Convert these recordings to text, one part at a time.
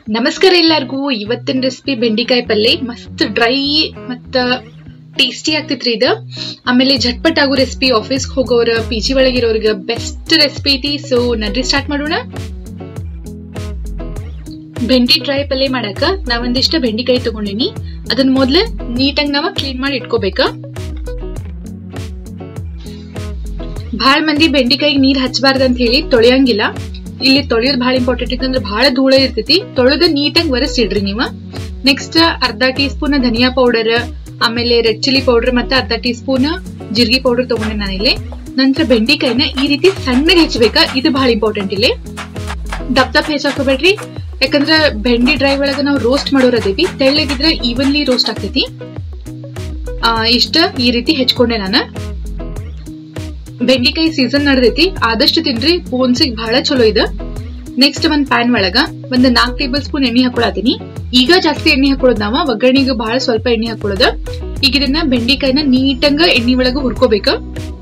ನಮಸ್ಕಾರ ಎಲ್ಲಾರ್ಗೂ ಇವತ್ತಿನ ರೆಸಿಪಿ ಬೆಂಡಿಕಾಯಿ ಪಲ್ಯ ಮಸ್ತ್ ಡ್ರೈ ಮತ್ತ ಟೇಸ್ಟಿ ಆಗ್ತಿತ್ರಿ ಇದು ಆಮೇಲೆ ಝಟ್ಪಟ್ ಆಗೋ ರೆಸಿಪಿ ಆಫೀಸ್ ಹೋಗೋರ ಪಿ ಜಿ ಒಳಗಿರೋರ್ಗ ಬೆಸ್ಟ್ ರೆಸಿಪಿ ಐತಿ ಸೊ ನಡ್ರಿ ಸ್ಟಾರ್ಟ್ ಮಾಡೋಣ ಬೆಂಡಿ ಡ್ರೈ ಪಲ್ಯ ಮಾಡಾಕ ನಾವೊಂದಿಷ್ಟ ಬೆಂಡಿಕಾಯಿ ತಗೊಂಡಿನಿ ಅದನ್ನ ಮೊದ್ಲು ನೀಟಾಗಿ ನಾವ ಕ್ಲೀನ್ ಮಾಡಿ ಇಟ್ಕೋಬೇಕ ಬಹಳ ಮಂದಿ ಬೆಂಡಿಕಾಯಿಗೆ ನೀರ್ ಹಚ್ಚಬಾರ್ದು ಅಂತ ಹೇಳಿ ತೊಳೆಯಂಗಿಲ್ಲ ಇಲ್ಲಿ ತೊಳೆಯೋದು ಬಹಳ ಇಂಪಾರ್ಟೆಂಟ್ ಯಾಕಂದ್ರೆ ಬಹಳ ಧೂಳ ಇರ್ತೈತಿ ತೊಳೆದ ನೀಟಾಗಿ ಒರೆಸಿಡ್ರಿ ನೀವು ನೆಕ್ಸ್ಟ್ ಅರ್ಧ ಟೀ ಸ್ಪೂನ್ ಧನಿಯಾ ಪೌಡರ್ ಆಮೇಲೆ ರೆಡ್ ಚಿಲ್ಲಿ ಪೌಡರ್ ಮತ್ತೆ ಅರ್ಧ ಟೀ ಸ್ಪೂನ್ ಜೀರಿಗೆ ಪೌಡರ್ ತಗೊಂಡೆ ನಾನಿಲ್ಲಿ ನಂತರ ಬೆಂಡಿಕಾಯಿನ ಈ ರೀತಿ ಸಣ್ಣಗೆ ಹೆಚ್ಚಬೇಕಾ ಇದು ಬಹಳ ಇಂಪಾರ್ಟೆಂಟ್ ಇಲ್ಲಿ ದಪ್ಪ ದಪ್ಪ ಹೆಚ್ಚಾಕೋಬೇಡ್ರಿ ಯಾಕಂದ್ರ ಬೆಂಡಿ ಡ್ರೈ ಒಳಗ ನಾವು ರೋಸ್ಟ್ ಮಾಡೋರದೇವಿ ತೆಳ್ಳಗಿದ್ರೆ ಈವನ್ಲಿ ರೋಸ್ಟ್ ಆಗ್ತೈತಿ ಆ, ಇಷ್ಟ ಈ ರೀತಿ ಹೆಚ್ಕೊಂಡೆ ನಾನು ಬೆಂಡಿಕಾಯಿ ಸೀಸನ್ ನಡೆದೈತಿ ಆದಷ್ಟು ತಿನ್ರಿ ಬೋನ್ಸಿಗೆ ಬಹಳ ಚಲೋ ಇದೆ ನೆಕ್ಸ್ಟ್ ಒಂದ್ ಪ್ಯಾನ್ ಒಳಗ ಒಂದ್ ನಾಲ್ಕ್ ಟೇಬಲ್ ಸ್ಪೂನ್ ಎಣ್ಣೆ ಹಾಕೊಳತೀನಿ ಈಗ ಜಾಸ್ತಿ ಎಣ್ಣೆ ಹಾಕೊಳ್ಳೋದು ನಾವ ಒಗ್ಗರಣೆಗೆ ಬಹಳ ಸ್ವಲ್ಪ ಎಣ್ಣೆ ಹಾಕೊಳ್ಳೋದು ಈಗ ಇದನ್ನ ಬೆಂಡಿಕಾಯಿನ ನೀಟಂಗ ಎಣ್ಣೆ ಒಳಗ ಹುರ್ಕೋಬೇಕು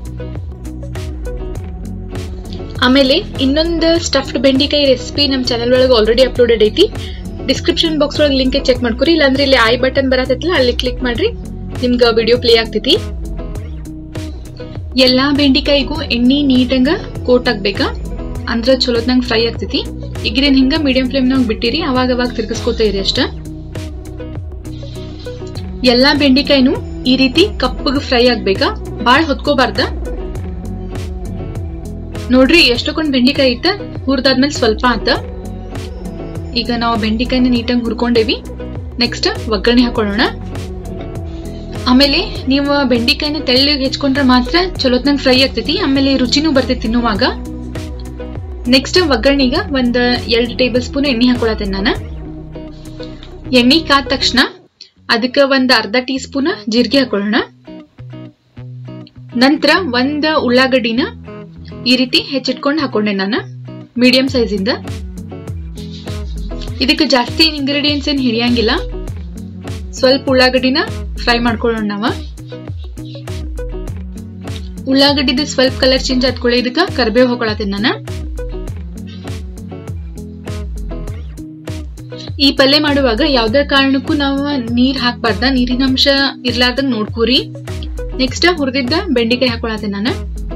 ಆಮೇಲೆ ಇನ್ನೊಂದು ಸ್ಟಫ್ಡ್ ಬೆಂಡಿಕಾಯಿ ರೆಸಿಪಿ ನಮ್ ಚಾನಲ್ ಒಳಗೆ ಆಲ್ರೆಡಿ ಅಪ್ಲೋಡೆಡ್ ಐತಿ ಡಿಸ್ಕ್ರಿಪ್ಷನ್ ಬಾಕ್ಸ್ ಒಳಗೆ ಲಿಂಕ್ ಚೆಕ್ ಮಾಡ್ಕೊರಿ ಇಲ್ಲಾಂದ್ರೆ ಇಲ್ಲಿ ಐ ಬಟನ್ ಬರತ್ತೈತಲ್ಲ ಅಲ್ಲಿ ಕ್ಲಿಕ್ ಮಾಡ್ರಿ ನಿಮ್ಗ ವಿಡಿಯೋ ಪ್ಲೇ ಆಗ್ತೈತಿ ಎಲ್ಲಾ ಬೆಂಡಿಕಾಯಿಗೂ ಎಣ್ಣಿ ನೀಟಂಗ ಕೋಟ್ ಆಗ್ಬೇಕ ಅಂದ್ರ ಚಲೋತ್ನಂಗ್ ಫ್ರೈ ಆಗ್ತೈತಿ ಈಗ ಇದನ್ನ ಹಿಂಗ ಮೀಡಿಯಂ ಫ್ಲೇಮ್ ನಾಗ ಬಿಟ್ಟಿರಿ ಅವಾಗ ಅವಾಗ ತಿರ್ಗಿಸ್ಕೊತ ಇರಿ ಅಷ್ಟ ಎಲ್ಲಾ ಬೆಂಡಿಕಾಯಿನೂ ಈ ರೀತಿ ಕಪ್ಪಗೆ ಫ್ರೈ ಆಗ್ಬೇಕ ಬಾಳ್ ಹೊತ್ಕೋಬಾರ್ದ ನೋಡ್ರಿ ಎಷ್ಟೊಂದ್ ಬೆಂಡಿಕಾಯಿ ಇತ್ತ ಹುರಿದಾದ್ಮೇಲೆ ಸ್ವಲ್ಪ ಆತ ಈಗ ನಾವು ಬೆಂಡಿಕಾಯಿನ ನೀಟಾಗಿ ಹುರ್ಕೊಂಡೇವಿ ನೆಕ್ಸ್ಟ್ ಒಗ್ಗರಣೆ ಹಾಕೊಳ್ಳೋಣ ಆಮೇಲೆ ನೀವು ಬೆಂಡಿಕಾಯಿನ ತೆಳ್ಳಗೆ ಹೆಚ್ಕೊಂಡ್ರೆ ಮಾತ್ರ ಚಲೋತ್ನಂಗ್ ಫ್ರೈ ಆಗ್ತೈತಿ ಆಮೇಲೆ ರುಚಿನೂ ಬರ್ತೈತಿ ತಿನ್ನುವಾಗ ನೆಕ್ಸ್ಟ್ ಒಗ್ಗರಣೆಗ ಒಂದ್ ಎರಡ್ ಟೇಬಲ್ ಸ್ಪೂನ್ ಎಣ್ಣೆ ಹಾಕೊಳತ್ತೇನೆ ನಾನು ಎಣ್ಣೆ ಕಾದ ತಕ್ಷಣ ಅದಕ್ಕ ಒಂದ್ ಅರ್ಧ ಟೀ ಸ್ಪೂನ್ ಜೀರಿಗೆ ಹಾಕೊಳ್ಳೋಣ ನಂತರ ಒಂದ್ ಉಳ್ಳಾಗಡ್ಡಿನ ಈ ರೀತಿ ಹೆಚ್ಚಿಟ್ಕೊಂಡು ಹಾಕೊಂಡೆ ನಾನು ಮೀಡಿಯಂ ಸೈಜ್ ಇಂದ ಇದಕ್ಕೆ ಜಾಸ್ತಿ ಇಂಗ್ರೀಡಿಯೆಂಟ್ಸ್ ಏನ್ ಹಿಡಿಯಂಗಿಲ್ಲ ಸ್ವಲ್ಪ ಉಳ್ಳಾಗಡ್ಡಿನ ಫ್ರೈ ಮಾಡ್ಕೊಳ್ಳೋಣ ನಾವ ಉಳ್ಳಾಗಡ್ಡಿದ ಸ್ವಲ್ಪ ಕಲರ್ ಚೇಂಜ್ ಆದ್ಕೊಳ್ಳಿ ಇದಕ್ಕ ಕರ್ಬೇವು ಹಾಕೊಳತೀನಿ ನಾನು ಈ ಪಲ್ಯ ಮಾಡುವಾಗ ಯಾವ್ದೇ ಕಾರಣಕ್ಕೂ ನಾವು ನೀರ್ ಹಾಕ್ಬಾರ್ದ ನೀರಿನ ಅಂಶ ಇರ್ಲಾರ್ದಂಗ್ ನೋಡ್ಕೋರಿ ನೆಕ್ಸ್ಟ್ ಹುರಿದಿದ್ದ ಬೆಂಡಿಕಾಯಿ ಹಾಕೊಳತೀನಿ ನಾನು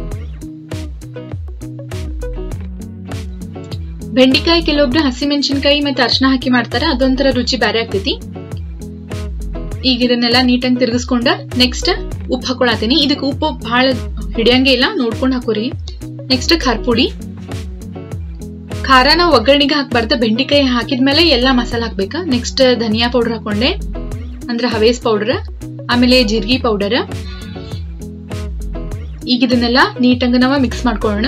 ಬೆಂಡಿಕಾಯಿ ಕೆಲವೊಬ್ರು ಹಸಿಮೆಣಸಿನಕಾಯಿ ಮತ್ತೆ ಅರ್ಶನ ಹಾಕಿ ಮಾಡ್ತಾರ ಅದೊಂಥರ ರುಚಿ ಬ್ಯಾರೆ ಆಗ್ತೈತಿ ಈಗ ಇದನ್ನೆಲ್ಲ ನೀಟಾಗಿ ತಿರ್ಗಿಸ್ಕೊಂಡ ನೆಕ್ಸ್ಟ್ ಉಪ್ಪು ಹಾಕೊಳತೀನಿ ಇದಕ್ಕೆ ಉಪ್ಪು ಬಹಳ ಹಿಡಿಯಂಗೆ ಇಲ್ಲ ನೋಡ್ಕೊಂಡು ಹಾಕೋರಿ ನೆಕ್ಸ್ಟ್ ಖಾರ ಪುಡಿ ಖಾರ ನಾವು ಒಗ್ಗರಣೆಗೆ ಹಾಕ್ಬಾರ್ದ ಬೆಂಡಿಕಾಯಿ ಹಾಕಿದ್ಮೇಲೆ ಎಲ್ಲಾ ಮಸಾಲ ಹಾಕ್ಬೇಕಾ ನೆಕ್ಸ್ಟ್ ಧನಿಯಾ ಪೌಡರ್ ಹಾಕೊಂಡೆ ಅಂದ್ರೆ ಹವೇಸ್ ಪೌಡರ್ ಆಮೇಲೆ ಜೀರಿಗೆ ಪೌಡರ್ ಈಗ ಇದನ್ನೆಲ್ಲ ನೀಟಂಗ ನಾವು ಮಿಕ್ಸ್ ಮಾಡ್ಕೊಳ್ಳೋಣ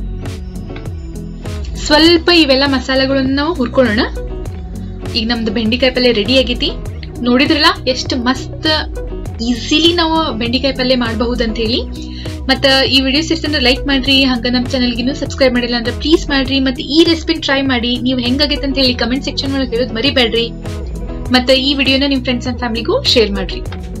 ಸ್ವಲ್ಪ ಇವೆಲ್ಲ ಮಸಾಲೆಗಳನ್ನ ನಾವು ಹುರ್ಕೊಳ್ಳೋಣ ಈಗ ನಮ್ದು ಬೆಂಡಿಕಾಯಿ ಪಲ್ಯ ರೆಡಿ ಆಗೈತಿ ನೋಡಿದ್ರಲ್ಲ ಎಷ್ಟು ಮಸ್ತ್ ಈಸಿಲಿ ನಾವು ಬೆಂಡಿಕಾಯಿ ಪಲ್ಯ ಮಾಡಬಹುದು ಅಂತ ಹೇಳಿ ಮತ್ತ ಈ ವಿಡಿಯೋಸ್ ಇರ್ತಂದ್ರೆ ಲೈಕ್ ಮಾಡ್ರಿ ಹಂಗ ನಮ್ಮ ಚಾನಲ್ಗೆ ಇನ್ನೂ ಸಬ್ಸ್ಕ್ರೈಬ್ ಮಾಡಿಲ್ಲ ಅಂದ್ರೆ ಪ್ಲೀಸ್ ಮಾಡ್ರಿ ಮತ್ತೆ ಈ ರೆಸಿಪಿ ಟ್ರೈ ಮಾಡಿ ನೀವು ಹೆಂಗಾಗೈತೆ ಅಂತ ಹೇಳಿ ಕಮೆಂಟ್ ಸೆಕ್ಷನ್ ಒಳಗೆ ಹೇಳೋದು ಮರಿಬೇಡ್ರಿ ಮತ್ತೆ ಈ ವಿಡಿಯೋನ ನಿಮ್ ಫ್ರೆಂಡ್ಸ್ ಅಂಡ್ ಫ್ಯಾಮಿಲಿಗೂ ಶೇರ್ ಮಾಡ್ರಿ